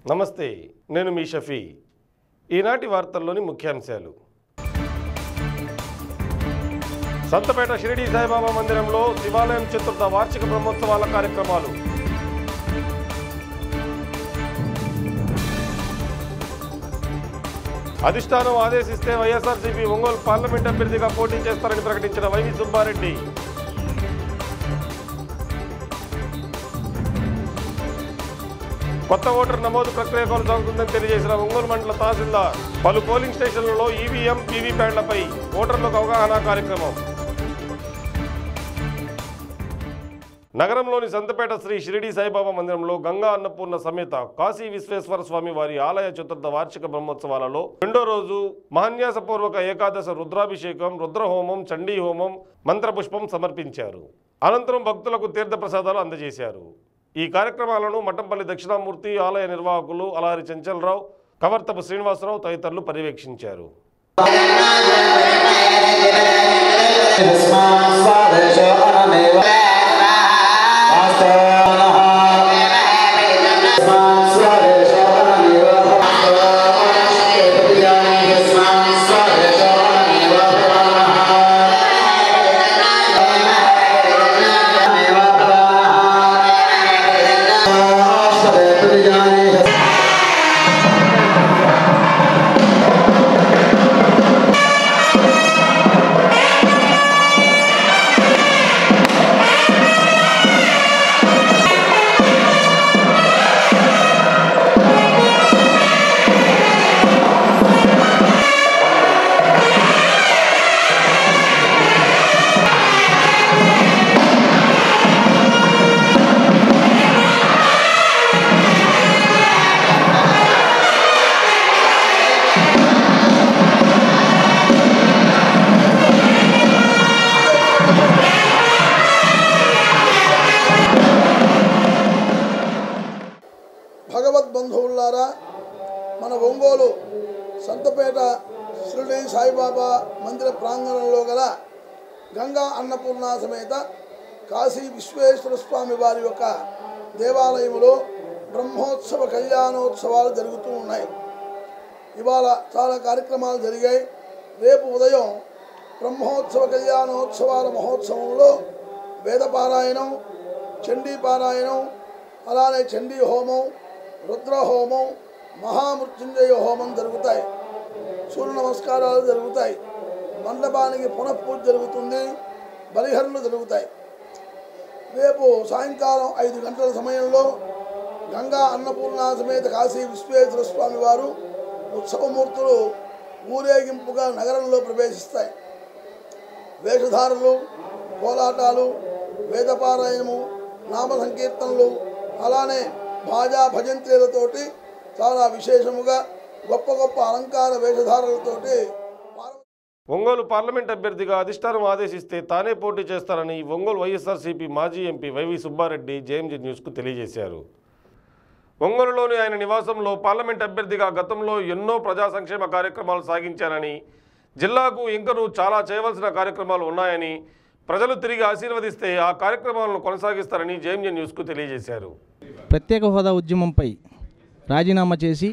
నమస్తే నేను మీ షఫీ ఈనాటి వార్తల్లోని ముఖ్యాంశాలు సంతపేట షిరిడి సాయిబాబా మందిరంలో శివాలయం చతుర్థ వార్షిక బ్రహ్మోత్సవాల కార్యక్రమాలు అధిష్టానం ఆదేశిస్తే వైఎస్ఆర్సీపీ ఒంగోలు పార్లమెంట్ అభ్యర్థిగా పోటీ చేస్తారని ప్రకటించిన వైవి సుబ్బారెడ్డి కొత్త ఓటర్ నమోదు ప్రక్రియ కొనసాగుతుందని తెలియజేసిన ఒంగోలు మండల తహసీల్దార్ పలు పోలింగ్ స్టేషన్లలో ఈవీఎం వీవీప్యాట్లపై ఓటర్లకు అవగాహన కార్యక్రమం నగరంలోని సంతపేట శ్రీ షిరిడి సాయిబాబా మందిరంలో గంగా అన్నపూర్ణ సమేత కాశీ విశ్వేశ్వర స్వామి వారి ఆలయ చతుర్థ వార్షిక బ్రహ్మోత్సవాలలో రెండో రోజు మహాన్యాసపూర్వక ఏకాదశ రుద్రాభిషేకం రుద్రహోమం చండీ హోమం మంత్రపుష్పం సమర్పించారు అనంతరం భక్తులకు తీర్థప్రసాదాలు అందజేశారు ఈ కార్యక్రమాలను మఠంపల్లి దక్షిణామూర్తి ఆలయ నిర్వాహకులు అలారి చంచలరావు కవర్తపు శ్రీనివాసరావు తదితరులు పర్యవేక్షించారు तस्मात् स्वादेशो अनमेव वास्तवनः तस्मात् स्वादेशो अनमेव तस्मात् स्वादेशो अनमेव भवानः భగవద్బంధువులారా మన ఒంగోలు సంతపేట షిరిడి సాయిబాబా మందిర ప్రాంగణంలో గల గంగా అన్నపూర్ణ సమేత కాశీ విశ్వేశ్వర స్వామి వారి యొక్క దేవాలయంలో బ్రహ్మోత్సవ కళ్యాణోత్సవాలు జరుగుతూ ఉన్నాయి ఇవాళ చాలా కార్యక్రమాలు జరిగాయి రేపు ఉదయం బ్రహ్మోత్సవ కళ్యాణోత్సవాల మహోత్సవంలో వేదపారాయణం చండీ పారాయణం అలానే చండీ హోమం రుద్ర హోమం మహామృత్యుంజయ హోమం జరుగుతాయి సూర్య నమస్కారాలు జరుగుతాయి మండపానికి పునఃపూజ జరుగుతుంది బలిహరణలు జరుగుతాయి రేపు సాయంకాలం ఐదు గంటల సమయంలో గంగా అన్నపూర్ణ సమేత కాశీ విశ్వేశ్వర స్వామి వారు ఉత్సవమూర్తులు ఊరేగింపుగా నగరంలో ప్రవేశిస్తాయి వేషధారులు కోలాటాలు వేదపారాయణము నామ సంకీర్తనలు అలానే భాజా భజంత్రీలతోటి చాలా విశేషముగా గొప్ప గొప్ప అలంకార వేషధారులతోటి పార్వతీ ఒంగోలు పార్లమెంట్ అభ్యర్థిగా అధిష్టానం ఆదేశిస్తే తానే పోటీ చేస్తారని ఒంగోలు వైఎస్ఆర్సీపీ మాజీ ఎంపీ వైవి సుబ్బారెడ్డి జేఎంజీ న్యూస్కు తెలియజేశారు ఒంగోలులోని ఆయన నివాసంలో పార్లమెంట్ అభ్యర్థిగా గతంలో ఎన్నో ప్రజా సంక్షేమ కార్యక్రమాలు సాగించానని జిల్లాకు ఇంకనూ చాలా చేయవలసిన కార్యక్రమాలు ఉన్నాయని ప్రజలు తిరిగి ఆశీర్వదిస్తే ఆ కార్యక్రమాలను కొనసాగిస్తారని జేఎంజీ న్యూస్కు తెలియజేశారు ప్రత్యేక హోదా ఉద్యమంపై రాజీనామా చేసి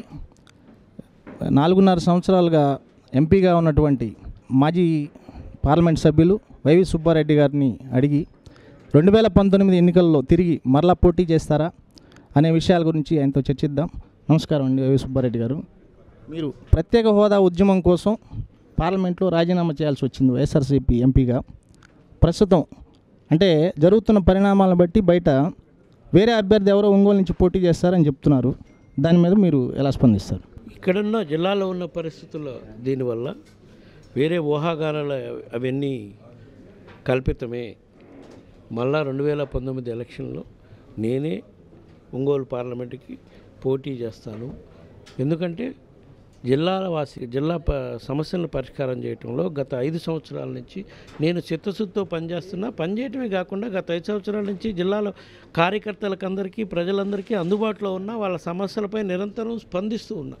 నాలుగున్నర సంవత్సరాలుగా ఎంపీగా ఉన్నటువంటి మాజీ పార్లమెంట్ సభ్యులు వైవి సుబ్బారెడ్డి గారిని అడిగి రెండు వేల పంతొమ్మిది ఎన్నికల్లో తిరిగి మరలా పోటీ చేస్తారా అనే విషయాల గురించి ఆయనతో చర్చిద్దాం నమస్కారం అండి వైవి సుబ్బారెడ్డి గారు మీరు ప్రత్యేక హోదా ఉద్యమం కోసం పార్లమెంట్లో రాజీనామా చేయాల్సి వచ్చింది వైఎస్ఆర్సీపీ ఎంపీగా ప్రస్తుతం అంటే జరుగుతున్న పరిణామాలను బట్టి బయట వేరే అభ్యర్థి ఎవరో ఒంగోలు నుంచి పోటీ చేస్తారని చెప్తున్నారు దాని మీద మీరు ఎలా స్పందిస్తారు ఇక్కడున్న జిల్లాలో ఉన్న పరిస్థితుల్లో దీనివల్ల వేరే ఊహాగానాలు అవన్నీ కల్పితమే మళ్ళా రెండు వేల పంతొమ్మిది ఎలక్షన్లో నేనే ఒంగోలు పార్లమెంటుకి పోటీ చేస్తాను ఎందుకంటే జిల్లాల వాసి జిల్లా ప సమస్యలను పరిష్కారం చేయటంలో గత ఐదు సంవత్సరాల నుంచి నేను చిత్తశుద్ధితో పనిచేస్తున్నా పనిచేయటమే కాకుండా గత ఐదు సంవత్సరాల నుంచి జిల్లాలో కార్యకర్తలకు అందరికీ ప్రజలందరికీ అందుబాటులో ఉన్న వాళ్ళ సమస్యలపై నిరంతరం స్పందిస్తూ ఉన్నా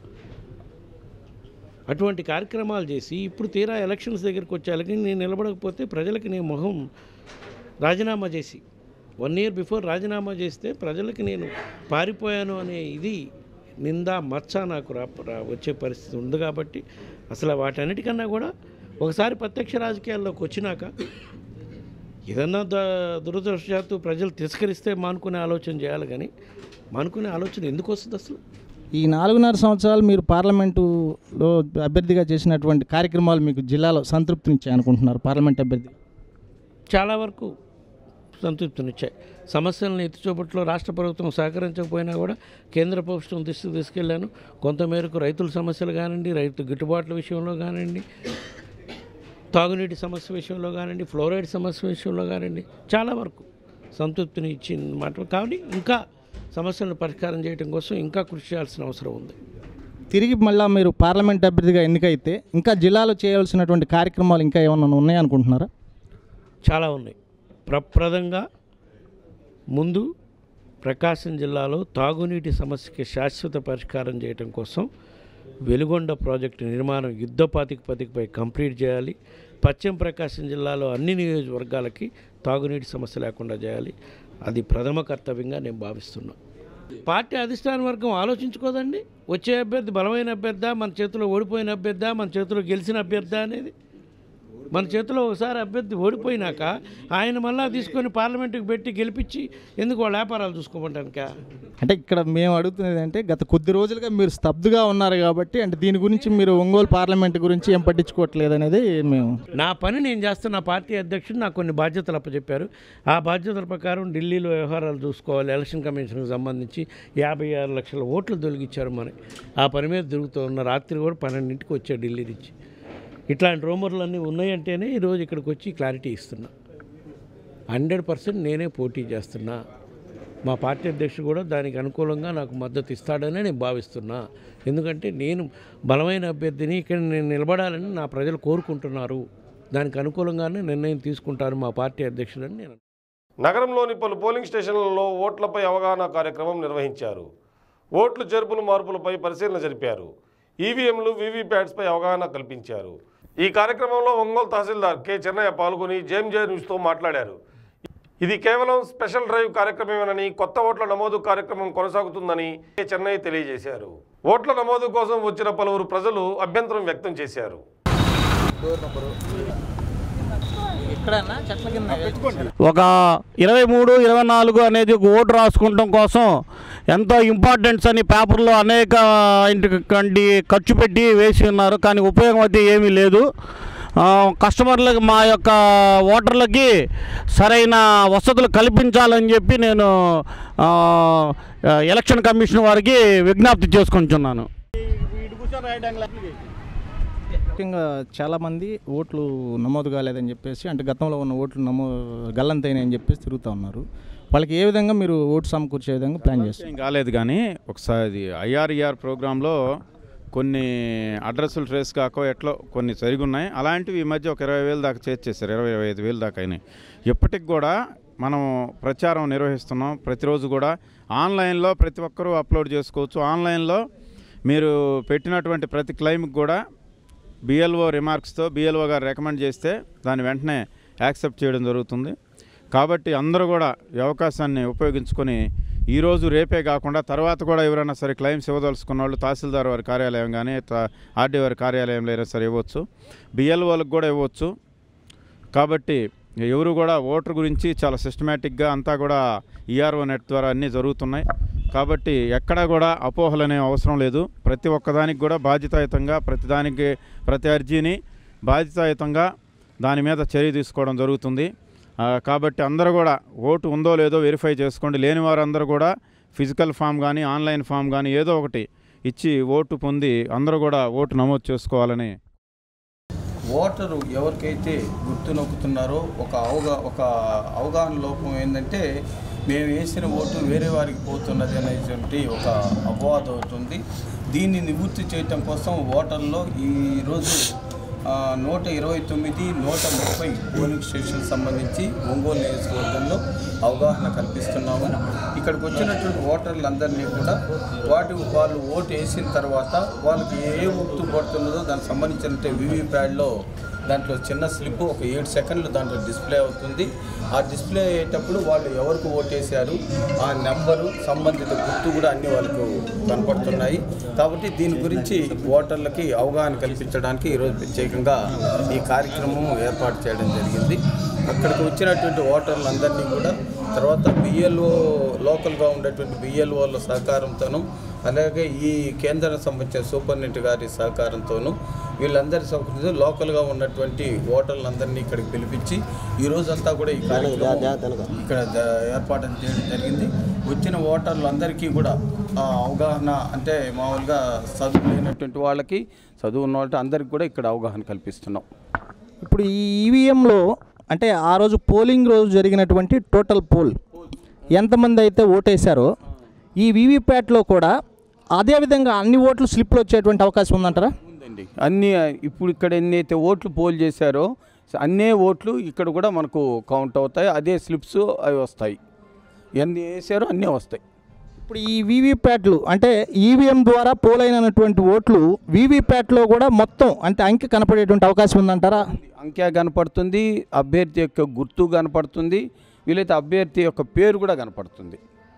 అటువంటి కార్యక్రమాలు చేసి ఇప్పుడు తీరా ఎలక్షన్స్ దగ్గరికి వచ్చేళ్ళకి నేను నిలబడకపోతే ప్రజలకి నేను మొహం రాజీనామా చేసి వన్ ఇయర్ బిఫోర్ రాజీనామా చేస్తే ప్రజలకి నేను పారిపోయాను అనే ఇది నింద మచ్చ నాకు రా రా- వచ్చే పరిస్థితి ఉంది కాబట్టి అసలు వాటన్నిటికన్నా కూడా ఒకసారి ప్రత్యక్ష రాజకీయాల్లోకి వచ్చినాక ఏదన్నా ద దురదృష్టవశాత్తు ప్రజలు తిరస్కరిస్తే మానుకునే ఆలోచన చేయాలి కానీ మానుకునే ఆలోచన ఎందుకు వస్తుంది అసలు ఈ నాలుగున్నర సంవత్సరాలు మీరు పార్లమెంటులో అభ్యర్థిగా చేసినటువంటి కార్యక్రమాలు మీకు జిల్లాలో సంతృప్తినిచ్చాయి అనుకుంటున్నారు పార్లమెంట్ అభ్యర్థి చాలా వరకు సంతృప్తినిచ్చాయి సమస్యలను ఎత్తిచూపట్లో రాష్ట్ర ప్రభుత్వం సహకరించకపోయినా కూడా కేంద్ర ప్రభుత్వం దృష్టికి తీసుకెళ్లాను కొంతమేరకు రైతుల సమస్యలు కానివ్వండి రైతు గిట్టుబాట్ల విషయంలో కానివ్వండి తాగునీటి సమస్య విషయంలో కానివ్వండి ఫ్లోరైడ్ సమస్య విషయంలో కానివ్వండి చాలా వరకు సంతృప్తిని ఇచ్చిన మాట కాబట్టి ఇంకా సమస్యలను పరిష్కారం చేయడం కోసం ఇంకా కృషి చేయాల్సిన అవసరం ఉంది తిరిగి మళ్ళీ మీరు పార్లమెంట్ అభ్యర్థిగా ఎన్నికైతే ఇంకా జిల్లాలో చేయాల్సినటువంటి కార్యక్రమాలు ఇంకా ఏమన్నా ఉన్నాయనుకుంటున్నారా చాలా ఉన్నాయి ప్రప్రదంగా ముందు ప్రకాశం జిల్లాలో తాగునీటి సమస్యకి శాశ్వత పరిష్కారం చేయడం కోసం వెలుగొండ ప్రాజెక్టు నిర్మాణం యుద్ధ ప్రాతిపదికపై కంప్లీట్ చేయాలి పశ్చిమ ప్రకాశం జిల్లాలో అన్ని నియోజకవర్గాలకి తాగునీటి సమస్య లేకుండా చేయాలి అది ప్రథమ కర్తవ్యంగా నేను భావిస్తున్నాను పార్టీ అధిష్టాన వర్గం ఆలోచించుకోదండి వచ్చే అభ్యర్థి బలమైన అభ్యర్థా మన చేతిలో ఓడిపోయిన అభ్యర్థా మన చేతిలో గెలిచిన అభ్యర్థా అనేది మన చేతిలో ఒకసారి అభ్యర్థి ఓడిపోయినాక ఆయన మళ్ళా తీసుకొని పార్లమెంటుకి పెట్టి గెలిపించి ఎందుకు వాళ్ళ వ్యాపారాలు చూసుకోమంటానిక అంటే ఇక్కడ మేము అడుగుతున్నది అంటే గత కొద్ది రోజులుగా మీరు స్తబ్దుగా ఉన్నారు కాబట్టి అంటే దీని గురించి మీరు ఒంగోలు పార్లమెంట్ గురించి ఏం పట్టించుకోవట్లేదు అనేది మేము నా పని నేను చేస్తున్న నా పార్టీ అధ్యక్షుడు నాకు కొన్ని బాధ్యతలు అప్పచెప్పారు ఆ బాధ్యతల ప్రకారం ఢిల్లీలో వ్యవహారాలు చూసుకోవాలి ఎలక్షన్ కమిషన్కి సంబంధించి యాభై ఆరు లక్షల ఓట్లు తొలగించారు మరి ఆ పని మీద తిరుగుతూ ఉన్న రాత్రి కూడా పన్నెండింటికి వచ్చా ఢిల్లీ నుంచి ఇట్లాంటి రూమర్లు ఉన్నాయంటేనే ఈరోజు ఇక్కడికి వచ్చి క్లారిటీ ఇస్తున్నా హండ్రెడ్ పర్సెంట్ నేనే పోటీ చేస్తున్నా మా పార్టీ అధ్యక్షుడు కూడా దానికి అనుకూలంగా నాకు మద్దతు ఇస్తాడని నేను భావిస్తున్నా ఎందుకంటే నేను బలమైన అభ్యర్థిని ఇక్కడ నేను నిలబడాలని నా ప్రజలు కోరుకుంటున్నారు దానికి అనుకూలంగానే నిర్ణయం తీసుకుంటారు మా పార్టీ అధ్యక్షుడని నేను నగరంలోని పలు పోలింగ్ స్టేషన్లలో ఓట్లపై అవగాహన కార్యక్రమం నిర్వహించారు ఓట్లు చేర్పులు మార్పులపై పరిశీలన జరిపారు ఈవీఎంలు వీవీప్యాట్స్పై అవగాహన కల్పించారు ఈ కార్యక్రమంలో ఒంగోలు తహసీల్దార్ కె చెన్నయ్య పాల్గొని జేఎంజే న్యూస్తో మాట్లాడారు ఇది కేవలం స్పెషల్ డ్రైవ్ కార్యక్రమమేనని కొత్త ఓట్ల నమోదు కార్యక్రమం కొనసాగుతుందని కె చెన్నయ్య తెలియజేశారు ఓట్ల నమోదు కోసం వచ్చిన పలువురు ప్రజలు అభ్యంతరం వ్యక్తం చేశారు ఒక ఇరవై మూడు ఇరవై నాలుగు అనేది ఒక ఓటు రాసుకుంటాం కోసం ఎంతో ఇంపార్టెన్స్ అని పేపర్లో అనేక ఇంటికంటి ఖర్చు పెట్టి వేసి ఉన్నారు కానీ ఉపయోగం అయితే ఏమీ లేదు ఆ, కస్టమర్లకు మా యొక్క ఓటర్లకి సరైన వసతులు కల్పించాలని చెప్పి నేను ఆ, ఎలక్షన్ కమిషన్ వారికి విజ్ఞప్తి చేసుకుంటున్నాను ముఖ్యంగా చాలామంది ఓట్లు నమోదు కాలేదని చెప్పేసి అంటే గతంలో ఉన్న ఓట్లు నమో గల్లంతైనాయి అని చెప్పేసి తిరుగుతూ ఉన్నారు వాళ్ళకి ఏ విధంగా మీరు ఓటు సమకూర్చే విధంగా ప్లాన్ చేస్తారు ఏం కాలేదు కానీ ఒకసారి ఐఆర్ఈఆర్ ప్రోగ్రాంలో కొన్ని అడ్రస్లు ట్రేస్ కాకో ఎట్లో కొన్ని జరిగి ఉన్నాయి అలాంటివి ఈ మధ్య ఒక ఇరవై వేలు దాకా చేర్చేశారు ఇరవై ఇరవై ఐదు వేలు దాకా అయినాయి ఇప్పటికి కూడా మనం ప్రచారం నిర్వహిస్తున్నాం ప్రతిరోజు కూడా ఆన్లైన్లో ప్రతి ఒక్కరూ అప్లోడ్ చేసుకోవచ్చు ఆన్లైన్లో మీరు పెట్టినటువంటి ప్రతి క్లెయిమ్కి కూడా బిఎల్ఓ రిమార్క్స్తో బిఎల్ఓ గారు రికమెండ్ చేస్తే దాన్ని వెంటనే యాక్సెప్ట్ చేయడం జరుగుతుంది కాబట్టి అందరూ కూడా ఈ అవకాశాన్ని ఉపయోగించుకొని ఈరోజు రేపే కాకుండా తర్వాత కూడా ఎవరైనా సరే క్లెయిమ్స్ ఇవ్వదలుచుకున్న వాళ్ళు తహసీల్దార్ వారి కార్యాలయం కానీ ఆర్డీ వారి కార్యాలయంలో అయినా సరే ఇవ్వచ్చు బిఎల్ఓలకు కూడా ఇవ్వచ్చు కాబట్టి ఎవరు కూడా ఓటర్ గురించి చాలా సిస్టమేటిక్గా అంతా కూడా ఈఆర్ఓ నెట్ ద్వారా అన్నీ జరుగుతున్నాయి కాబట్టి ఎక్కడా కూడా అపోహలు అనే అవసరం లేదు ప్రతి ఒక్కదానికి కూడా బాధ్యతాయుతంగా ప్రతిదానికి ప్రతి అర్జీని బాధ్యతాయుతంగా దాని మీద చర్య తీసుకోవడం జరుగుతుంది ఆ, కాబట్టి అందరూ కూడా ఓటు ఉందో లేదో వెరిఫై చేసుకోండి లేని వారందరూ కూడా ఫిజికల్ ఫామ్ కానీ ఆన్లైన్ ఫామ్ కానీ ఏదో ఒకటి ఇచ్చి ఓటు పొంది అందరూ కూడా ఓటు నమోదు చేసుకోవాలని ఓటరు ఎవరికైతే గుర్తు నొక్కుతున్నారో ఒక అవగా ఒక అవగాహన లోపం ఏంటంటే మేము వేసిన ఓటు వేరే వారికి పోతున్నది అనేటువంటి ఒక అపవాదం ఒకటి ఉంది దీన్ని నివృత్తి చేయటం కోసం ఓటర్లో ఈరోజు ఆ, నూట ఇరవై తొమ్మిది నూట ముప్పై పోలింగ్ స్టేషన్ సంబంధించి ఒంగోలు నియోజకవర్గంలో అవగాహన కల్పిస్తున్నాము ఇక్కడికి వచ్చినటువంటి ఓటర్లందరినీ కూడా వాటి వాళ్ళు ఓటు వేసిన తర్వాత వాళ్ళకి ఏ గుర్తు పడుతున్నదో దానికి సంబంధించిన వివి ప్యాడ్లో దాంట్లో చిన్న స్లిప్ ఒక ఏడు సెకండ్లు దాంట్లో డిస్ప్లే అవుతుంది ఆ డిస్ప్లే అయ్యేటప్పుడు వాళ్ళు ఎవరికి ఓటేశారు ఆ నెంబరు సంబంధిత గుర్తు కూడా అన్ని వాళ్ళకు కనపడుతున్నాయి కాబట్టి దీని గురించి ఓటర్లకి అవగాహన కల్పించడానికి ఈరోజు ప్రత్యేకంగా ఈ కార్యక్రమం ఏర్పాటు చేయడం జరిగింది అక్కడికి వచ్చినటువంటి ఓటర్లందరినీ కూడా తర్వాత బిఎల్ఓ లోకల్గా ఉండేటువంటి బిఎల్ఓల సహకారంతోనూ అలాగే ఈ కేంద్రానికి సంబంధించిన సూపరింటెండెంట్ గారి సహకారంతోనూ వీళ్ళందరి సౌకర్యం లోకల్గా ఉన్నటువంటి ఓటర్లందరినీ ఇక్కడికి పిలిపించి ఈ రోజంతా కూడా ఈ కార్యక్రమం ఇక్కడ జ- ఏర్పాటు చేయడం జరిగింది వచ్చిన ఓటర్లందరికీ కూడా ఆ అవగాహన అంటే మామూలుగా చదువు లేనటువంటి వాళ్ళకి చదువు ఉన్న వాళ్ళకి అందరికీ కూడా ఇక్కడ అవగాహన కల్పిస్తున్నాం ఇప్పుడు ఈ ఈవీఎంలో అంటే ఆ రోజు పోలింగ్ రోజు జరిగినటువంటి టోటల్ పోల్ ఎంతమంది అయితే ఓటేశారో ఈ వీవీప్యాట్లో కూడా అదే విధంగా అన్ని ఓట్లు స్లిప్లు వచ్చేటువంటి అవకాశం ఉందంటారా ఉందండి అన్ని ఇప్పుడు ఇక్కడ ఎన్ని అయితే ఓట్లు పోల్ చేశారో అన్నే ఓట్లు ఇక్కడ కూడా మనకు కౌంట్ అవుతాయి అదే స్లిప్స్ అవి వస్తాయి ఎన్ని వేసారో అన్నీ వస్తాయి ఇప్పుడు ఈ వీవీప్యాట్లు అంటే ఈవీఎం ద్వారా పోలైనటువంటి ఓట్లు వీవీప్యాట్లో కూడా మొత్తం అంటే అంకె కనపడేటువంటి అవకాశం ఉందంటారా అంకె కనపడుతుంది అభ్యర్థి యొక్క గుర్తు కనపడుతుంది వీలైతే అభ్యర్థి యొక్క పేరు కూడా కనపడుతుంది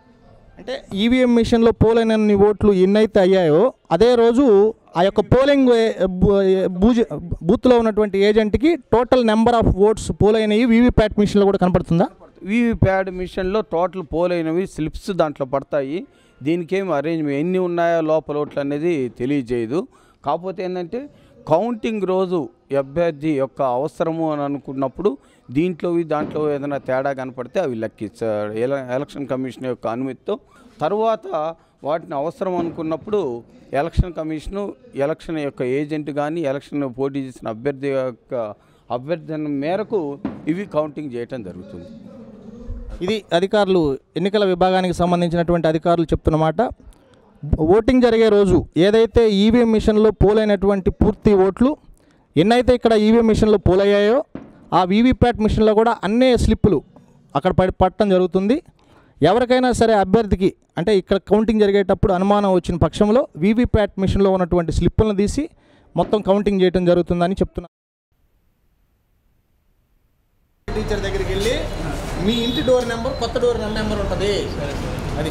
అంటే ఈవీఎం మిషన్లో పోలైనన్ని ఓట్లు ఎన్నైతే అయ్యాయో అదే రోజు ఆ యొక్క పోలింగ్ ఏ- బూ- ఏ- బూజ్ బూత్లో ఉన్నటువంటి ఏజెంట్కి టోటల్ నెంబర్ ఆఫ్ ఓట్స్ పోలైనవి వీవీప్యాట్ మిషన్లో కూడా కనపడుతుందా వీవీప్యాడ్ మిషన్లో టోటల్ పోల్ అయినవి స్లిప్స్ దాంట్లో పడతాయి దీనికేం అరేంజ్మెంట్ ఎన్ని ఉన్నాయో లోపల ఓట్లు అనేది తెలియజేయదు కాకపోతే ఏంటంటే కౌంటింగ్ రోజు ఈ అభ్యర్థి యొక్క అవసరము అని అనుకున్నప్పుడు దీంట్లో దాంట్లో ఏదైనా తేడా కనపడితే అవి లెక్కించారు ఎల- ఎలక్షన్ కమిషన్ యొక్క అనుమతితో తర్వాత వాటిని అవసరం అనుకున్నప్పుడు ఎలక్షన్ కమిషను ఎలక్షన్ యొక్క ఏజెంట్ కానీ ఎలక్షన్ పోటీ చేసిన అభ్యర్థి యొక్క అభ్యర్థన మేరకు ఇవి కౌంటింగ్ చేయటం జరుగుతుంది ఇది అధికారులు ఎన్నికల విభాగానికి సంబంధించినటువంటి అధికారులు చెప్తున్నమాట ఓటింగ్ జరిగే రోజు ఏదైతే ఈవీఎం మిషన్లో పోలైనటువంటి పూర్తి ఓట్లు ఎన్నైతే ఇక్కడ ఈవీఎం మిషన్లో పోలయ్యాయో ఆ వీవీప్యాట్ మిషన్లో కూడా అన్నే స్లిప్పులు అక్కడ పడి పట్టడం జరుగుతుంది ఎవరికైనా సరే అభ్యర్థికి అంటే ఇక్కడ కౌంటింగ్ జరిగేటప్పుడు అనుమానం వచ్చిన పక్షంలో వీవీప్యాట్ మిషన్లో ఉన్నటువంటి స్లిప్పులను తీసి మొత్తం కౌంటింగ్ చేయడం జరుగుతుందని చెప్తున్నారు టీచర్ దగ్గరికి వెళ్ళి మీ ఇంటి డోర్ నెంబర్ కొత్త డోర్ నెంబర్ ఉంటుంది అది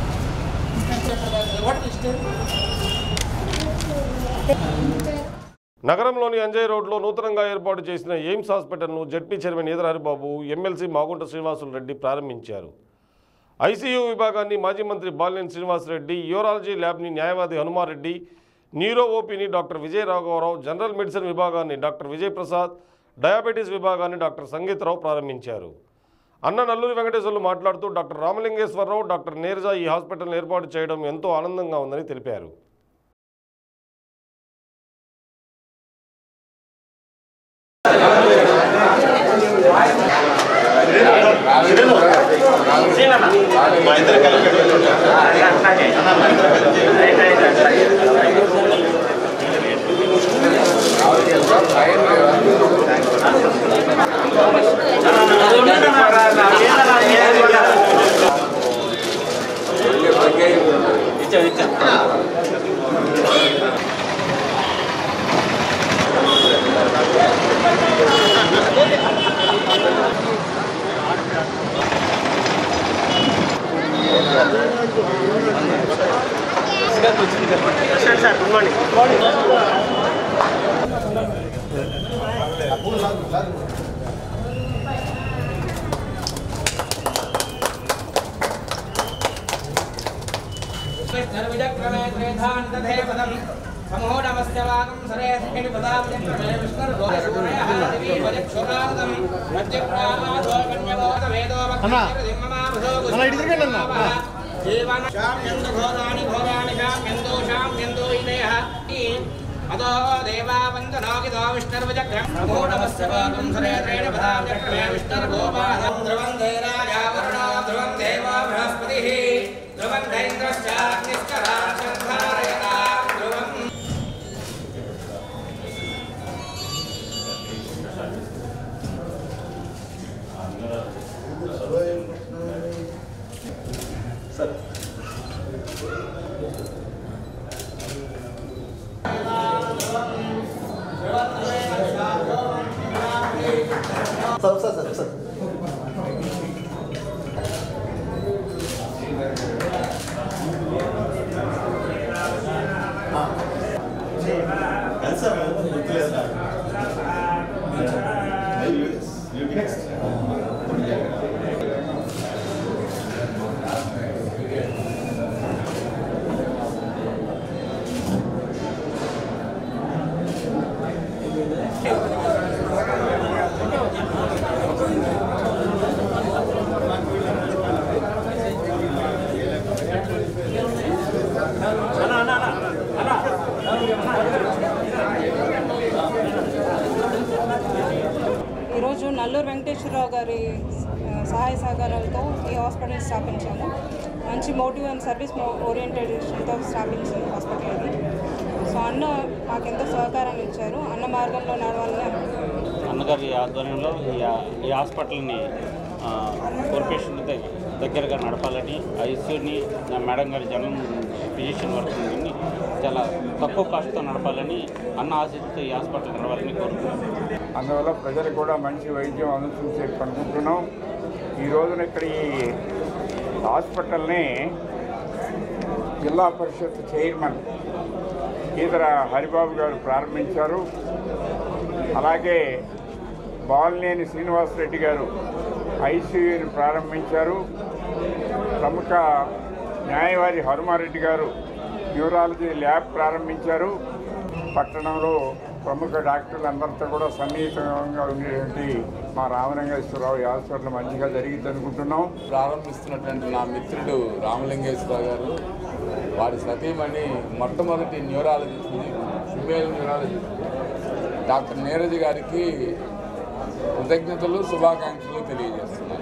నగరంలోని అంజయ్ రోడ్లో నూతనంగా ఏర్పాటు చేసిన ఎయిమ్స్ హాస్పిటల్ను ZP chairman Edara Haribabu MLC Magunta Srinivasulu Reddy ప్రారంభించారు ఐసీయూ విభాగాన్ని మాజీ మంత్రి బాలినేని శ్రీనివాసరెడ్డి యూరాలజీ ల్యాబ్ని న్యాయవాది హనుమారెడ్డి న్యూరో ఓపీని డాక్టర్ విజయ రాఘవరావు జనరల్ మెడిసిన్ విభాగాన్ని డాక్టర్ విజయ్ ప్రసాద్ డయాబెటీస్ విభాగాన్ని డాక్టర్ సంగీతరావు ప్రారంభించారు అన్న నల్లూరి వెంకటేశ్వర్లు మాట్లాడుతూ డాక్టర్ రామలింగేశ్వరరావు డాక్టర్ నీరజ ఈ హాస్పిటల్ను ఏర్పాటు చేయడం ఎంతో ఆనందంగా ఉందని తెలిపారు సమో నమస్తే వాగం సరే శ్రేణి పదాం చక్రమే విష్ణుర్గోరయాదివీవజక్షురాదం మధ్యప్రామాదో కన్యగోత వేదో జీవన శామ్యందు ఘోరాణి ఘోరాణి శామ్యందో శామ్యందో ఇదేహ అదో దేవా వందనాగిదో విష్ణుర్వజగ్రం నమో నమస్తే వాగం సరే శ్రేణి పదాం చక్రమే విష్ణుర్గోపాదం ధ్రువం దేరాజా వరుణో ధ్రువం దేవో బృహస్పతిః ధ్రువం దైంద్రశ్చాగ్నిశ్చరాక్షంధారయతాం ధ్రువం ఈరోజు నల్లూరు వెంకటేశ్వరరావు గారి ఆ, సహాయ సహకారాలతో ఈ హాస్పిటల్ స్థాపించాము మంచి మోటివ్ అండ్ సర్వీస్ ఓరియంటేషన్తో స్థాపించిన హాస్పిటల్ ఇది సో అన్న మాకెంతో సహకారాన్ని ఇచ్చారు అన్న మార్గంలో నడవాలని అనుకుంటున్నాను అన్నగారి ఆధ్వర్యంలో ఈ ఈ హాస్పిటల్ని ఆ, కార్పొరేషన్ దగ్గ- దగ్గరగా నడపాలని ఐసీయూని నా మేడం గారి జనరల్ ఫిజిషియన్ వర్కింగ్ని చాలా తక్కువ కాస్ట్తో నడపాలని అన్న ఆశిస్తూ ఈ హాస్పిటల్ నడవాలని కోరుతున్నాను అందువల్ల ప్రజలకు కూడా మంచి వైద్యం అందుతుంది అనుకుంటున్నాం ఈ రోజున ఇక్కడ ఈ హాస్పిటల్ని జిల్లా పరిషత్ చైర్మన్ ఈతర హరిబాబు గారు ప్రారంభించారు అలాగే బాలినేని శ్రీనివాసరెడ్డి గారు ఐసీయూని ప్రారంభించారు ప్రముఖ న్యాయవాది హనుమారెడ్డి గారు న్యూరాలజీ ల్యాబ్ ప్రారంభించారు పట్టణంలో ప్రముఖ డాక్టర్లు అందరితో కూడా సన్నిహితంగా ఉండేటువంటి మా రామలింగేశ్వరరావు ఈ హాస్పిటల్ మంచిగా జరిగింది అనుకుంటున్నాం ప్రారంభిస్తున్నటువంటి నా మిత్రుడు రామలింగేశ్వరరావు గారు వారి సతీమణి మొట్టమొదటి neurologist female neurologist doctor Neeraj గారికి కృతజ్ఞతలు శుభాకాంక్షలు తెలియజేస్తున్నాను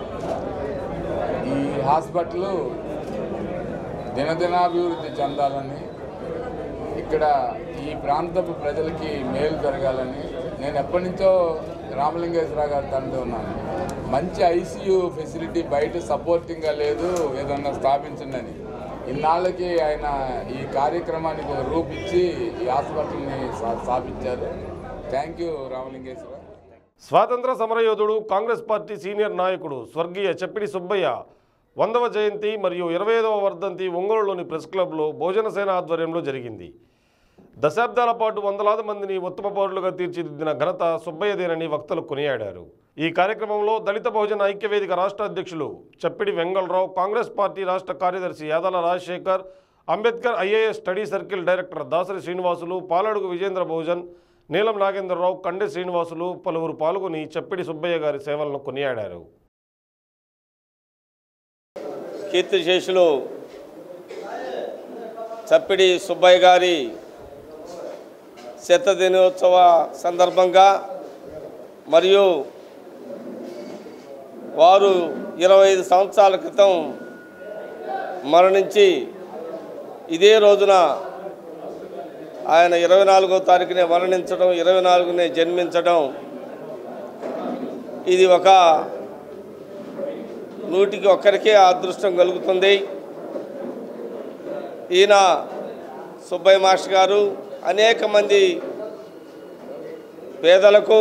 ఈ హాస్పిటల్ దినదినాభివృద్ధి చెందాలని ఇక్కడ ఈ ప్రాంతపు ప్రజలకి మేలు జరగాలని నేను ఎప్పటి నుంచో రామలింగేశ్వరరావు గారి తండ్రి ఉన్నాను మంచి ఐసీయూ ఫెసిలిటీ బయట సపోర్టింగ్గా లేదు ఏదన్నా స్థాపించండి అని ఇన్నాళ్ళకి ఆయన ఈ కార్యక్రమానికి ఒక రూపిచ్చి ఈ హాస్పిటల్ని స్థా- స్థాపించారు థ్యాంక్ యూ రామలింగేశ్వర స్వాతంత్ర సమరయోధుడు కాంగ్రెస్ పార్టీ సీనియర్ నాయకుడు స్వర్గీయ చెప్పిడి సుబ్బయ్య వందవ జయంతి మరియు ఇరవై ఐదవ వర్ధంతి ఒంగోలులోని ప్రెస్ క్లబ్లో భోజనసేన ఆధ్వర్యంలో జరిగింది దశాబ్దాల పాటు వందలాది మందిని ఉత్తమ పౌరులుగా తీర్చిదిద్దిన ఘనత సుబ్బయ్యదేనని వక్తలు కొనియాడారు ఈ కార్యక్రమంలో దళిత బహుజన ఐక్యవేదిక రాష్ట్ర అధ్యక్షులు చప్పిడి వెంగళరావు కాంగ్రెస్ పార్టీ రాష్ట్ర కార్యదర్శి Yadala Rajasekhar Ambedkar IAS study circle director Dasari Srinivasulu Paladugu Vijendra Bahujan Neelam Nagendra Rao కండె Srinivasulu పలువురు పాల్గొని చప్పిడి సుబ్బయ్య గారి సేవలను కొనియాడారు కీర్తిశేషులు చప్పిడి సుబ్బయ్య గారి శత దినోత్సవ సందర్భంగా మరియు వారు ఇరవై ఐదు సంవత్సరాల క్రితం మరణించి ఇదే రోజున ఆయన ఇరవై నాలుగో తారీఖునే మరణించడం ఇరవై నాలుగునే జన్మించడం ఇది ఒక నూటికి ఒక్కరికే ఆ అదృష్టం కలుగుతుంది ఈయన సుబ్బయ్య మాస్టర్ గారు అనేక మంది పేదలకు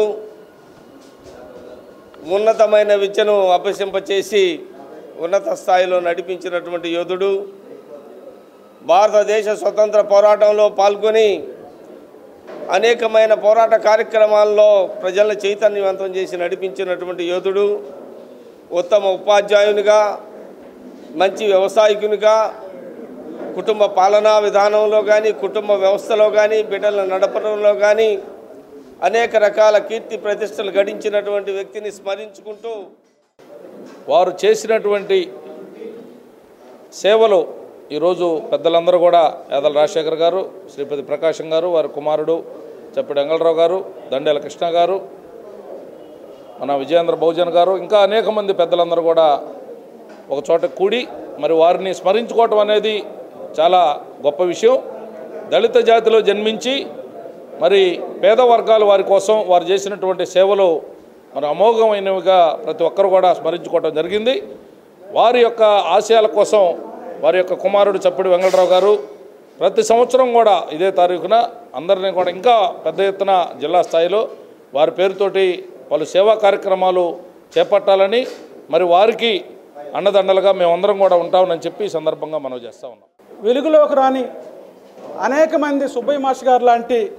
ఉన్నతమైన విద్యను అభ్యసింపచేసి ఉన్నత స్థాయిలో నడిపించినటువంటి యోధుడు భారతదేశ స్వతంత్ర పోరాటంలో పాల్గొని అనేకమైన పోరాట కార్యక్రమాల్లో ప్రజలను చైతన్యవంతం చేసి నడిపించినటువంటి యోధుడు ఉత్తమ ఉపాధ్యాయునిగా మంచి వ్యవసాయకునిగా కుటుంబ పాలనా విధానంలో కానీ కుటుంబ వ్యవస్థలో కానీ బిడ్డలను నడపడంలో కానీ అనేక రకాల కీర్తి ప్రతిష్టలు గడించినటువంటి వ్యక్తిని స్మరించుకుంటూ వారు చేసినటువంటి సేవలు ఈరోజు పెద్దలందరూ కూడా యాదల రాజశేఖర్ గారు శ్రీపతి ప్రకాశం గారు వారి కుమారుడు చెప్పడి వెంగళరావు గారు దండేల కృష్ణ గారు మన విజయేంద్ర బహుజన్ గారు ఇంకా అనేక మంది పెద్దలందరూ కూడా ఒక చోట కూడి మరి వారిని స్మరించుకోవటం అనేది చాలా గొప్ప విషయం దళిత జాతిలో జన్మించి మరి పేద వర్గాల వారి కోసం వారు చేసినటువంటి సేవలు మరి అమోఘమైనవిగా ప్రతి ఒక్కరు కూడా స్మరించుకోవడం జరిగింది వారి యొక్క ఆశయాల కోసం వారి యొక్క కుమారుడు చప్పిడి వెంకటరావు గారు ప్రతి సంవత్సరం కూడా ఇదే తారీఖున అందరినీ కూడా ఇంకా పెద్ద ఎత్తున జిల్లా స్థాయిలో వారి పేరుతోటి పలు సేవా కార్యక్రమాలు చేపట్టాలని మరి వారికి అండదండలుగా మేమందరం కూడా ఉంటామని చెప్పి ఈ సందర్భంగా మనం చేస్తూ ఉన్నాం వెలుగులోకి రాని అనేక మంది సుబ్బయ్య మాస్టర్ గారు లాంటి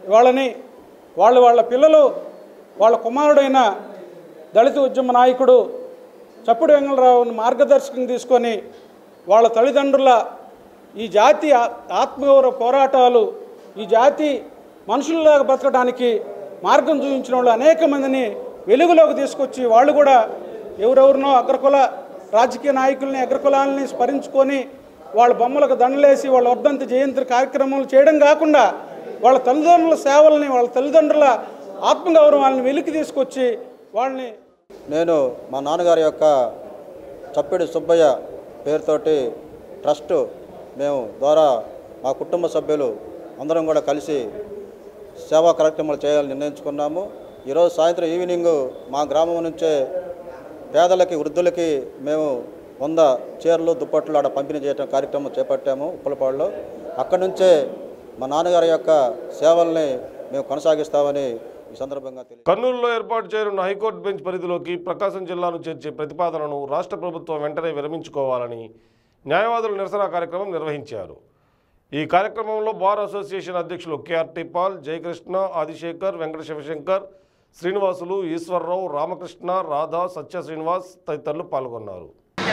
వాళ్ళని వాళ్ళు వాళ్ళ పిల్లలు వాళ్ళ కుమారుడైన దళిత ఉద్యమ నాయకుడు చప్పుడు వెంగళరావుని మార్గదర్శకం తీసుకొని వాళ్ళ తల్లిదండ్రుల ఈ జాతి ఆ- ఆత్మగౌరవ పోరాటాలు ఈ జాతి మనుషుల్లాగా బ్రతకడానికి మార్గం చూపించిన వాళ్ళు అనేక మందిని వెలుగులోకి తీసుకొచ్చి వాళ్ళు కూడా ఎవరెవరినో అగ్రకుల రాజకీయ నాయకుల్ని అగ్రకులాలని స్మరించుకొని వాళ్ళ బొమ్మలకు దండలేసి వాళ్ళ వర్ధంతి జయంతి కార్యక్రమాలు చేయడం కాకుండా వాళ్ళ తల్లిదండ్రుల సేవల్ని వాళ్ళ తల్లిదండ్రుల ఆత్మగౌరవాన్ని వెలికి తీసుకొచ్చి వాళ్ళని నేను మా నాన్నగారి యొక్క చప్పిడి సుబ్బయ్య పేరుతోటి ట్రస్ట్ మేము ద్వారా మా కుటుంబ సభ్యులు అందరం కూడా కలిసి సేవా కార్యక్రమాలు చేయాలని నిర్ణయించుకున్నాము ఈరోజు సాయంత్రం ఈవినింగ్ మా గ్రామం నుంచే పేదలకి వృద్ధులకి మేము వంద చీరలు దుప్పట్లు ఆడ పంపిణీ చేయడం కార్యక్రమం చేపట్టాము ఉప్పలపాడులో అక్కడి నుంచే మా నాన్నగారి యొక్క సేవల్ని మేము కొనసాగిస్తామని ఈ సందర్భంగా తెలియ కర్నూలులో ఏర్పాటు చేయనున్న హైకోర్టు బెంచ్ పరిధిలోకి ప్రకాశం జిల్లాను చేర్చే ప్రతిపాదనను రాష్ట్ర ప్రభుత్వం వెంటనే విరమించుకోవాలని న్యాయవాదుల నిరసన కార్యక్రమం నిర్వహించారు ఈ కార్యక్రమంలో బార్ అసోసియేషన్ అధ్యక్షులు కేఆర్టీ పాల్ జయకృష్ణ ఆదిశేఖర్ వెంకట శివశంకర్ శ్రీనివాసులు ఈశ్వరరావు రామకృష్ణ రాధా సత్య శ్రీనివాస్ తదితరులు పాల్గొన్నారు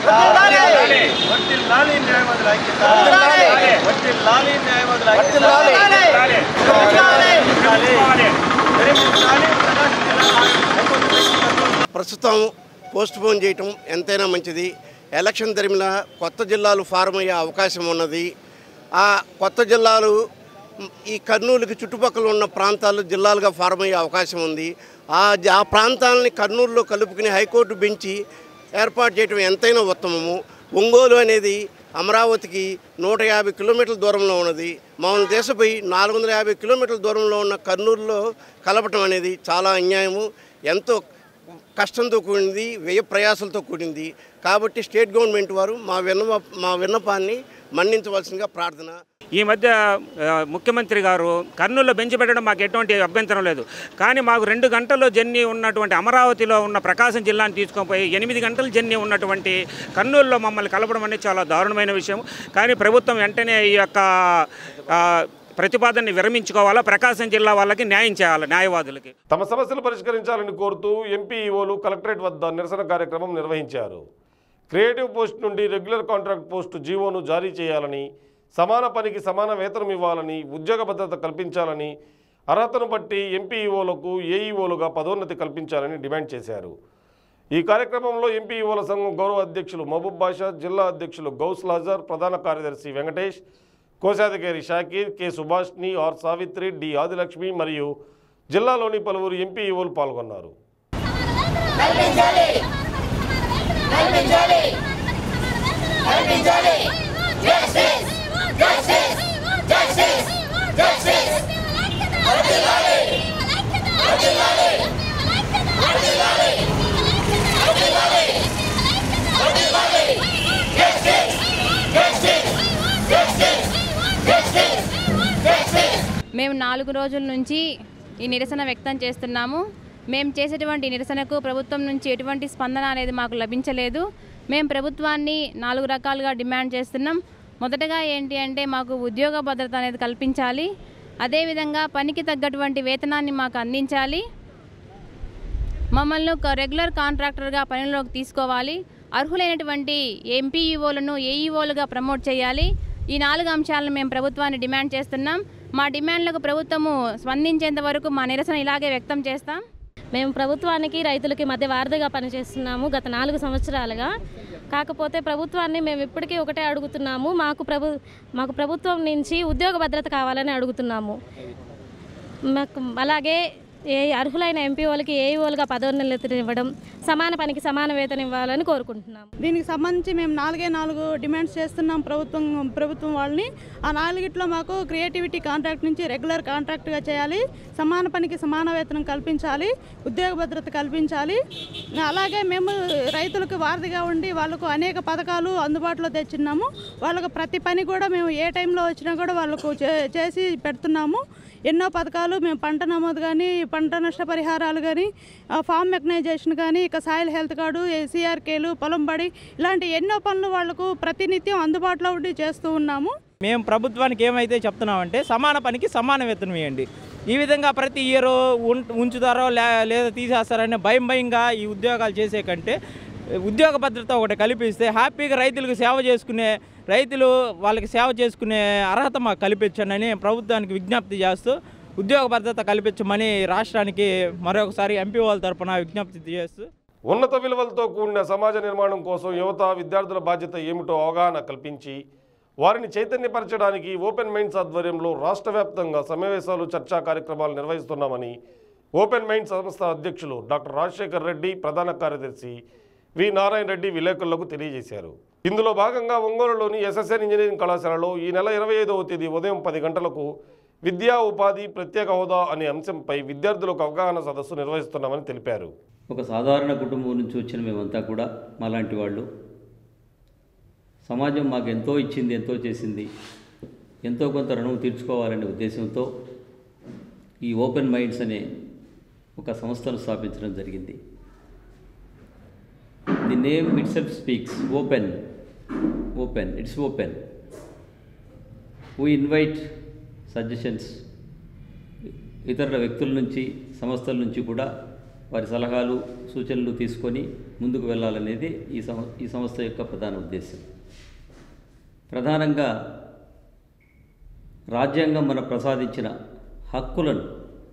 ప్రస్తుతం పోస్ట్ పోన్ చేయటం ఎంతైనా మంచిది ఎలక్షన్ తరిమిన కొత్త జిల్లాలు ఫారం అయ్యే అవకాశం ఉన్నది ఆ కొత్త జిల్లాలు మ్, ఈ కర్నూలుకి చుట్టుపక్కల ఉన్న ప్రాంతాలు జిల్లాలుగా ఫారం అయ్యే అవకాశం ఉంది ఆ జ- ఆ ప్రాంతాలని కర్నూలులో కలుపుకుని హైకోర్టు బెంచి ఏర్పాటు చేయడం ఎంతైనా ఉత్తమము ఒంగోలు అనేది అమరావతికి నూట యాభై కిలోమీటర్ల దూరంలో ఉన్నది మన దేశపై నాలుగు వందల యాభై కిలోమీటర్ల దూరంలో ఉన్న కర్నూలులో కలపటం అనేది చాలా అన్యాయము ఎంతో కష్టంతో కూడింది వ్యయ ప్రయాసాలతో కూడింది కాబట్టి స్టేట్ గవర్నమెంట్ వారు మా విన్నప మా విన్నపాన్ని మన్నించవలసిందిగా ప్రార్థన ఈ మధ్య ఆ, ముఖ్యమంత్రి గారు కర్నూలులో బెంచ్ పెట్టడం మాకు ఎటువంటి అభ్యంతరం లేదు కానీ మాకు రెండు గంటల్లో జర్నీ ఉన్నటువంటి అమరావతిలో ఉన్న ప్రకాశం జిల్లాను తీసుకొని పోయి ఎనిమిది గంటల జర్నీ ఉన్నటువంటి కర్నూలులో మమ్మల్ని కలపడం అనేది చాలా దారుణమైన విషయం కానీ ప్రభుత్వం వెంటనే ఈ యొక్క ఆ, ప్రతిపాదనని విరమించుకోవాలా ప్రకాశం జిల్లా వాళ్ళకి న్యాయం చేయాలి న్యాయవాదులకి తమ సమస్యలు పరిష్కరించాలని కోరుతూ ఎంపీఈఓలు కలెక్టరేట్ వద్ద నిరసన కార్యక్రమం నిర్వహించారు క్రియేటివ్ పోస్ట్ నుండి రెగ్యులర్ కాంట్రాక్ట్ పోస్టు జీవోను జారీ చేయాలని సమాన పనికి సమాన వేతనం ఇవ్వాలని ఉద్యోగ భద్రత కల్పించాలని అర్హతను బట్టి ఎంపీఈఓలకు ఏఈఓలుగా పదోన్నతి కల్పించాలని డిమాండ్ చేశారు ఈ కార్యక్రమంలో ఎంపీఈఓల సంఘం గౌరవ అధ్యక్షులు మహబూబ్ బాషా జిల్లా అధ్యక్షులు గౌస్ లాజర్ ప్రధాన కార్యదర్శి వెంకటేష్ కోశాధికారి షాకీర్ కె సుభాష్ని ఆర్ సావిత్రి డి ఆదిలక్ష్మి మరియు జిల్లాలోని పలువురు ఎంపీఈఓలు పాల్గొన్నారు కల్పించాలి కల్పించాలి కల్పించాలి జస్టిస్ జస్టిస్ జస్టిస్ జస్టిస్ వర్ధిల్లాలి వర్ధిల్లాలి వర్ధిల్లాలి వర్ధిల్లాలి వర్ధిల్లాలి justice justice justice justice justice మేము నాలుగు రోజుల నుంచి ఈ నిరసన వ్యక్తం చేస్తున్నాము మేము చేసేటువంటి నిరసనకు ప్రభుత్వం నుంచి ఎటువంటి స్పందన అనేది మాకు లభించలేదు మేము ప్రభుత్వాన్ని నాలుగు రకాలుగా డిమాండ్ చేస్తున్నాం మొదటగా ఏంటి అంటే మాకు ఉద్యోగ భద్రత అనేది కల్పించాలి అదేవిధంగా పనికి తగ్గటువంటి వేతనాన్ని మాకు అందించాలి మమ్మల్ని ఒక రెగ్యులర్ కాంట్రాక్టర్గా పనిలోకి తీసుకోవాలి అర్హులైనటువంటి ఎంపీఈఓలను ఏఈఓలుగా ప్రమోట్ చేయాలి ఈ నాలుగు అంశాలను మేము ప్రభుత్వాన్ని డిమాండ్ చేస్తున్నాం మా డిమాండ్లకు ప్రభుత్వము స్పందించేంత వరకు మా నిరసన ఇలాగే వ్యక్తం చేస్తాం మేము ప్రభుత్వానికి రైతులకి మధ్య వారధిగా పనిచేస్తున్నాము గత నాలుగు సంవత్సరాలుగా కాకపోతే ప్రభుత్వాన్ని మేము ఇప్పటికీ ఒకటే అడుగుతున్నాము మాకు ప్రభు మాకు ప్రభుత్వం నుంచి ఉద్యోగ భద్రత కావాలని అడుగుతున్నాము మాకు అలాగే ఏ అర్హులైన ఎంపీఓలకి ఏఈఓలుగా పదోన్నతులు ఇవ్వడం సమాన పనికి సమాన వేతనం ఇవ్వాలని కోరుకుంటున్నాము దీనికి సంబంధించి మేము నాలుగే నాలుగు డిమాండ్స్ చేస్తున్నాం ప్రభుత్వం ప్రభుత్వం వాళ్ళని ఆ నాలుగిట్లో మాకు క్రియేటివిటీ కాంట్రాక్ట్ నుంచి రెగ్యులర్ కాంట్రాక్ట్గా చేయాలి సమాన పనికి సమాన వేతనం కల్పించాలి ఉద్యోగ భద్రత కల్పించాలి అలాగే మేము రైతులకు వారధిగా ఉండి వాళ్ళకు అనేక పథకాలు అందుబాటులో తెచ్చున్నాము వాళ్ళకు ప్రతి పని కూడా మేము ఏ టైంలో వచ్చినా కూడా వాళ్ళకు చే- చేసి పెడుతున్నాము ఎన్నో పథకాలు మేము పంట నమోదు కానీ పంట నష్టపరిహారాలు కానీ ఫామ్ మెకనైజేషన్ కానీ ఇక సాయిల్ హెల్త్ కార్డు సిఆర్కేలు పొలం బడి ఇలాంటి ఎన్నో పనులు వాళ్లకు ప్రతినిత్యం అందుబాటులో ఉండి చేస్తూ ఉన్నాము మేము ప్రభుత్వానికి ఏమైతే చెప్తున్నామంటే సమాన పనికి సమాన వేతనం ఇవ్వండి ఈ విధంగా ప్రతి ఇయర్ ఉంచుతారో లే లేదా తీసేస్తారనే భయం భయంగా ఈ ఉద్యోగాలు చేసే కంటే ఉద్యోగ భద్రత ఒకటి కల్పిస్తే హ్యాపీగా రైతులకు సేవ చేసుకునే రైతులు వాళ్ళకి సేవ చేసుకునే అర్హత మాకు కల్పించండి అని ప్రభుత్వానికి విజ్ఞప్తి చేస్తూ ఉద్యోగ భద్రత కల్పించమని రాష్ట్రానికి మరొకసారి ఎంపీ వాళ్ళ తరపున విజ్ఞప్తి చేస్తూ ఉన్నత విలువలతో కూడిన సమాజ నిర్మాణం కోసం యువత విద్యార్థుల బాధ్యత ఏమిటో అవగాహన కల్పించి వారిని చైతన్యపరచడానికి ఓపెన్ మైండ్స్ ఆధ్వర్యంలో రాష్ట్ర వ్యాప్తంగా సమావేశాలు చర్చా కార్యక్రమాలు నిర్వహిస్తున్నామని ఓపెన్ మైండ్స్ సంస్థ అధ్యక్షులు డాక్టర్ రాజశేఖర్ రెడ్డి ప్రధాన కార్యదర్శి వి నారాయణ రెడ్డి విలేకరులకు తెలియజేశారు ఇందులో భాగంగా ఒంగోలులోని ఎస్ఎస్ఎన్ ఇంజనీరింగ్ కళాశాలలో ఈ నెల ఇరవై ఐదవ తేదీ ఉదయం పది గంటలకు విద్యా ఉపాధి ప్రత్యేక హోదా అనే అంశంపై విద్యార్థులకు అవగాహన సదస్సు నిర్వహిస్తున్నామని తెలిపారు ఒక సాధారణ కుటుంబం నుంచి వచ్చిన మేమంతా కూడా మాలాంటి వాళ్ళు సమాజం మాకు ఎంతో ఇచ్చింది ఎంతో చేసింది ఎంతో కొంత రుణం తీర్చుకోవాలనే ఉద్దేశంతో ఈ ఓపెన్ మైండ్స్ అనే ఒక సంస్థను స్థాపించడం జరిగింది the name itself speaks open open it's open we invite suggestions ఇతరుల వ్యక్తుల నుంచి సంస్థల నుంచి కూడా వారి సలహాలు సూచనలు తీసుకొని ముందుకు వెళ్ళాలనేది ఈ సం ఈ సంస్థ యొక్క ప్రధాన ఉద్దేశం ప్రధానంగా రాజ్యాంగం మన ప్రసాదించిన హక్కులను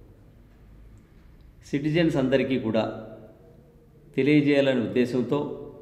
సిటిజన్స్ అందరికీ కూడా తెలియజేయాలనే ఉద్దేశంతో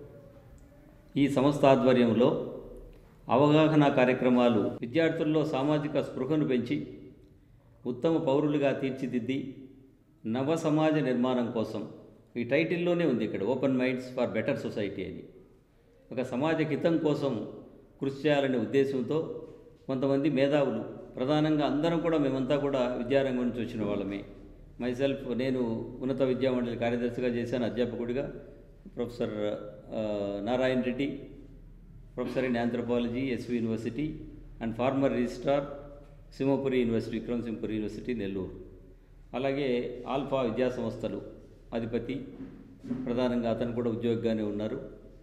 ఈ సంస్థ ఆధ్వర్యంలో అవగాహన కార్యక్రమాలు విద్యార్థుల్లో సామాజిక స్పృహను పెంచి ఉత్తమ పౌరులుగా తీర్చిదిద్ది నవ సమాజ నిర్మాణం కోసం ఈ టైటిల్లోనే ఉంది ఇక్కడ open minds for better society అని ఒక సమాజ హితం కోసం కృషి చేయాలనే ఉద్దేశంతో కొంతమంది మేధావులు ప్రధానంగా అందరం కూడా మేమంతా కూడా విద్యారంగం నుంచి వచ్చిన వాళ్ళమే మైసెల్ఫ్ నేను ఉన్నత విద్యా మండలి కార్యదర్శిగా చేశాను అధ్యాపకుడిగా ప్రొఫెసర్ ఆ, Narayana Reddy professor in anthropology SV university and former registrar Simhapuri university Vikrama Simhapuri university Nellore అలాగే ఆల్ఫా విద్యా సంస్థలు అధిపతి ప్రధానంగా అతను కూడా ఉద్యోగిగానే ఉన్నారు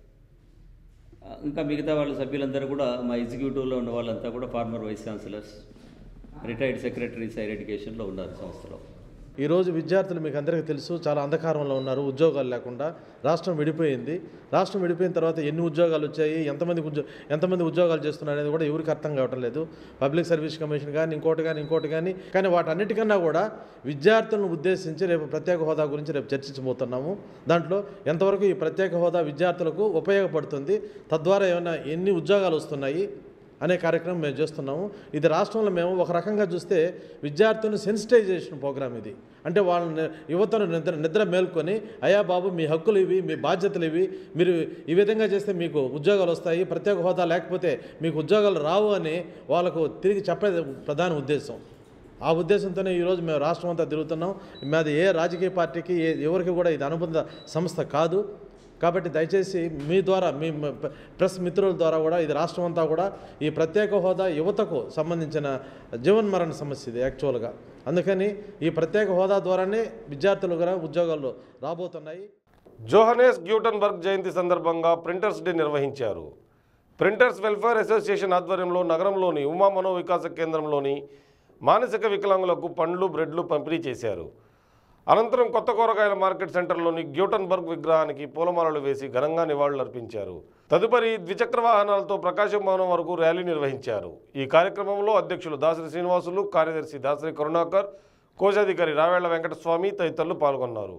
ఆ, ఇంకా మిగతా వాళ్ళ సభ్యులందరూ కూడా మా ఎగ్జిక్యూటివ్లో ఉన్న వాళ్ళంతా కూడా former vice chancellors retired secretaries higher ఎడ్యుకేషన్లో ఉన్నారు సంస్థలో ఈరోజు విద్యార్థులు మీకు అందరికీ తెలుసు చాలా అంధకారంలో ఉన్నారు ఉద్యోగాలు లేకుండా రాష్ట్రం విడిపోయింది రాష్ట్రం విడిపోయిన తర్వాత ఎన్ని ఉద్యోగాలు వచ్చాయి ఎంతమంది ఉద్యో ఎంతమంది ఉద్యోగాలు చేస్తున్నారు అనేది కూడా ఎవరికి అర్థం కావటం లేదు పబ్లిక్ సర్వీస్ కమిషన్ కానీ ఇంకోటి కానీ ఇంకోటి కానీ కానీ వాటన్నిటికన్నా కూడా విద్యార్థులను ఉద్దేశించి రేపు ప్రత్యేక హోదా గురించి రేపు చర్చించబోతున్నాము దాంట్లో ఎంతవరకు ఈ ప్రత్యేక హోదా విద్యార్థులకు ఉపయోగపడుతుంది తద్వారా ఏమైనా ఎన్ని ఉద్యోగాలు వస్తున్నాయి అనే కార్యక్రమం మేము చేస్తున్నాము ఇది రాష్ట్రంలో మేము ఒక రకంగా చూస్తే విద్యార్థులను సెన్సిటైజేషన్ ప్రోగ్రామ్ ఇది అంటే వాళ్ళని యువతను నిద్ర నిద్ర మేల్కొని అయ్యా బాబు మీ హక్కులు ఇవి మీ బాధ్యతలు ఇవి మీరు ఈ విధంగా చేస్తే మీకు ఉద్యోగాలు వస్తాయి ప్రత్యేక హోదా లేకపోతే మీకు ఉద్యోగాలు రావు అని వాళ్ళకు తిరిగి చెప్పేది ప్రధాన ఉద్దేశం ఆ ఉద్దేశంతోనే ఈరోజు మేము రాష్ట్రం అంతా తిరుగుతున్నాం మాది ఏ రాజకీయ పార్టీకి ఏ ఎవరికి కూడా ఇది అనుబంధ సంస్థ కాదు కాబట్టి దయచేసి మీ ద్వారా మీ మ- ప్ర- ప్రెస్ మిత్రుల ద్వారా కూడా ఇది రాష్ట్రం అంతా కూడా ఈ ప్రత్యేక హోదా యువతకు సంబంధించిన జీవన్మరణ సమస్య ఇది యాక్చువల్గా అందుకని ఈ ప్రత్యేక హోదా ద్వారానే విద్యార్థులు కూడా ఉద్యోగాలు రాబోతున్నాయి జోహనేస్ గ్యూటన్బర్గ్ జయంతి సందర్భంగా ప్రింటర్స్ డే నిర్వహించారు ప్రింటర్స్ వెల్ఫేర్ అసోసియేషన్ ఆధ్వర్యంలో నగరంలోని ఉమా మనో వికాస కేంద్రంలోని మానసిక వికలాంగులకు పండ్లు బ్రెడ్లు పంపిణీ చేశారు అనంతరం కొత్త కూరగాయల మార్కెట్ సెంటర్లోని గ్యూటన్బర్గ్ విగ్రహానికి పూలమాలలు వేసి ఘనంగా నివాళులర్పించారు తదుపరి ద్విచక్ర వాహనాలతో ప్రకాశం భవనం వరకు ర్యాలీ నిర్వహించారు ఈ కార్యక్రమంలో అధ్యక్షులు దాసరి శ్రీనివాసులు కార్యదర్శి దాసరి కరుణాకర్ కోశాధికారి రావేళ్ల వెంకటస్వామి తదితరులు పాల్గొన్నారు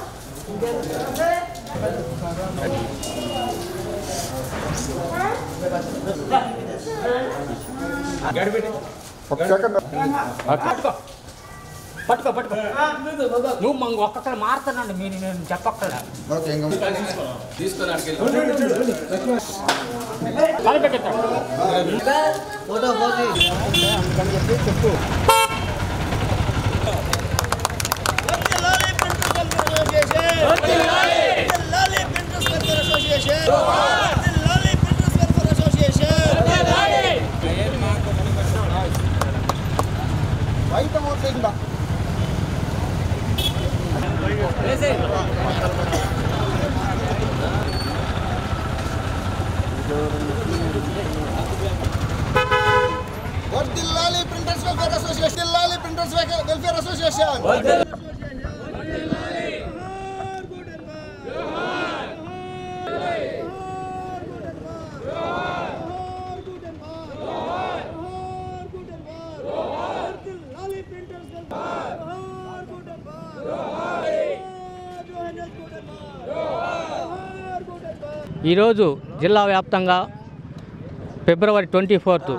పట్టుకో పట్టుకో నువ్వు మంగ ఒక్కొక్కరు మారుతున్నాండి మీరు నేను చెప్పక్కడ అసోసియేషన్ ఈరోజు జిల్లా వ్యాప్తంగా ఫిబ్రవరి ట్వంటీ ఫోర్త్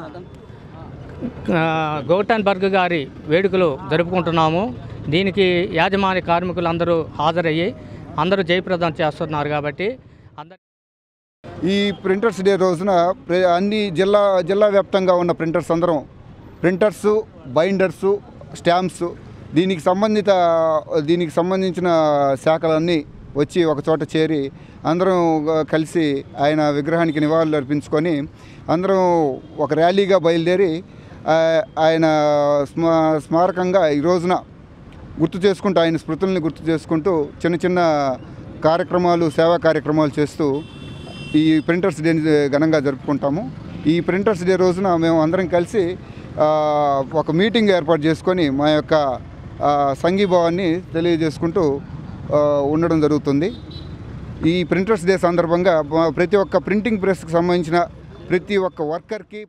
గౌటన్బర్గ్ గారి వేడుకలు జరుపుకుంటున్నాము దీనికి యాజమాన్య కార్మికులందరూ హాజరయ్యి అందరూ జయప్రదం చేస్తున్నారు కాబట్టి అందరూ ఈ ప్రింటర్స్ డే రోజున ప్ర- అన్ని జిల్లా జిల్లా వ్యాప్తంగా ఉన్న ప్రింటర్స్ అందరం ప్రింటర్సు బైండర్సు స్టాంప్స్ దీనికి సంబంధిత దీనికి సంబంధించిన శాఖలన్నీ వచ్చి ఒక చోట చేరి అందరం కలిసి ఆయన విగ్రహానికి నివాళులు అర్పించుకొని అందరం ఒక ర్యాలీగా బయలుదేరి ఆ, ఆయన స్మా స్మారకంగా ఈ రోజున గుర్తు చేసుకుంటూ ఆయన స్మృతుల్ని గుర్తు చేసుకుంటూ చిన్న చిన్న కార్యక్రమాలు సేవా కార్యక్రమాలు చేస్తూ ఈ ప్రింటర్స్ డే ఘనంగా జరుపుకుంటాము ఈ ప్రింటర్స్ డే రోజున మేము అందరం కలిసి ఆ, ఒక మీటింగ్ ఏర్పాటు చేసుకొని మా యొక్క ఆ, సంఘీభావాన్ని తెలియజేసుకుంటూ ఆ, ఉండడం జరుగుతుంది ఈ ప్రింటర్స్ డే సందర్భంగా మా- ప్రతి ఒక్క ప్రింటింగ్ ప్రెస్కి సంబంధించిన ప్రతి ఒక్క వర్కర్కి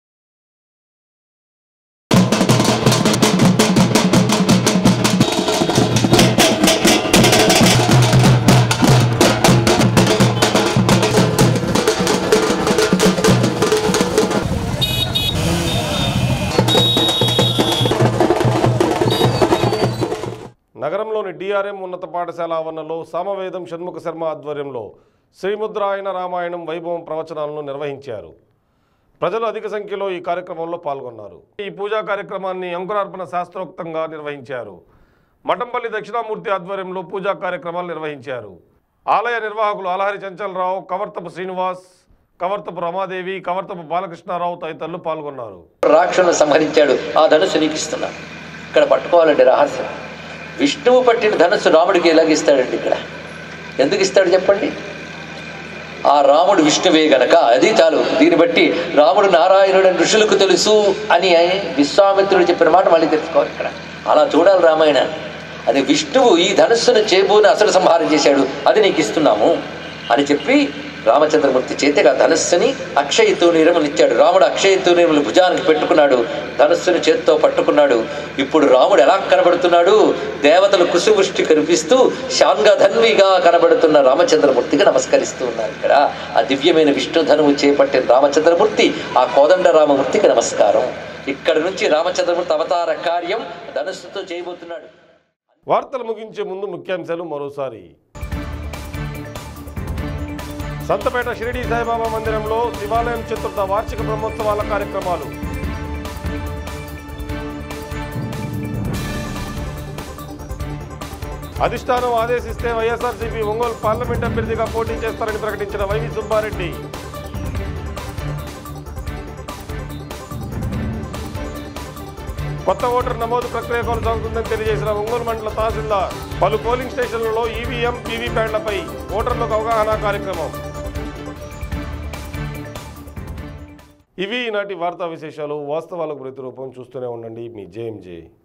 నగరంలోని డిఆర్ఎం ఉన్నత పాఠశాల ఆవరణలో సామవేదం షణ్ముఖ శర్మ ఆధ్వర్యంలో శ్రీముద్రాయణ రామాయణం వైభవం ప్రవచనాలను నిర్వహించారు ప్రజలు అధిక సంఖ్యలో ఈ కార్యక్రమంలో పాల్గొన్నారు ఈ పూజా కార్యక్రమాన్ని అంకురార్పణ శాస్త్రోక్తంగా నిర్వహించారు మఠంపల్లి దక్షిణామూర్తి ఆధ్వర్యంలో పూజా కార్యక్రమాలు నిర్వహించారు ఆలయ నిర్వాహకులు అలహరి చంచలరావు కవర్తపు శ్రీనివాస్ కవర్తపు రమాదేవి కవర్తపు బాలకృష్ణారావు తదితరులు పాల్గొన్నారు రాక్షసులను సంహరించాడు ఆ ధనుసు నీకు ఇస్తున్నా ఇక్కడ పట్టుకోవాలండి రహస్యం విష్ణువు పట్టిన ధనుసు రాముడికి ఎలాగ ఇస్తాడండి ఇక్కడ ఎందుకు ఇస్తాడు చెప్పండి ఆ రాముడు విష్ణువే గనక అది చాలు దీన్ని బట్టి రాముడు నారాయణుడు అని ఋషులకు తెలుసు అని విశ్వామిత్రుడు చెప్పిన మాట మళ్ళీ తెలుసుకోవాలి ఇక్కడ అలా చూడాలి రామాయణాన్ని అది విష్ణువు ఈ ధనుస్సును చేబూని అసురు సంహారం చేశాడు అది నీకు ఇస్తున్నాము అని చెప్పి రామచంద్రమూర్తి చేతి ఆ ధనుస్సుని అక్షయ తూనీరములు ఇచ్చాడు రాముడు అక్షయ తూనీరములు భుజానికి పెట్టుకున్నాడు ధనుస్సుని చేత్తో పట్టుకున్నాడు ఇప్పుడు రాముడు ఎలా కనబడుతున్నాడు దేవతలు కుసువృష్టి కనిపిస్తూ శాంగధన్విగా కనబడుతున్న రామచంద్రమూర్తికి నమస్కరిస్తూ ఉన్నారు ఇక్కడ ఆ దివ్యమైన విష్ణుధనువు చేపట్టిన రామచంద్రమూర్తి ఆ కోదండ రామమూర్తికి నమస్కారం ఇక్కడ నుంచి రామచంద్రమూర్తి అవతార కార్యం ధనుస్సుతో చేయబోతున్నాడు వార్తలు ముగించే ముందు ముఖ్యాంశాలు మరోసారి సంతపేట షిరిడి సాయిబాబా మందిరంలో శివాలయం చతుర్థ వార్షిక బ్రహ్మోత్సవాల కార్యక్రమాలు అధిష్టానం ఆదేశిస్తే వైఎస్ఆర్సీపీ ఒంగోలు పార్లమెంట్ అభ్యర్థిగా పోటీ చేస్తారని ప్రకటించిన వైవి సుబ్బారెడ్డి కొత్త ఓటర్ నమోదు ప్రక్రియ కొనసాగుతుందని తెలియజేసిన ఒంగోలు మండల తహసీల్దార్ పలు పోలింగ్ స్టేషన్లలో ఈవీఎం వీవీప్యాట్లపై ఓటర్లకు అవగాహన కార్యక్రమం ఇవి ఈనాటి వార్తా విశేషాలు వాస్తవాలకు ప్రతిరూపం చూస్తూనే ఉండండి మీ జేఎంజే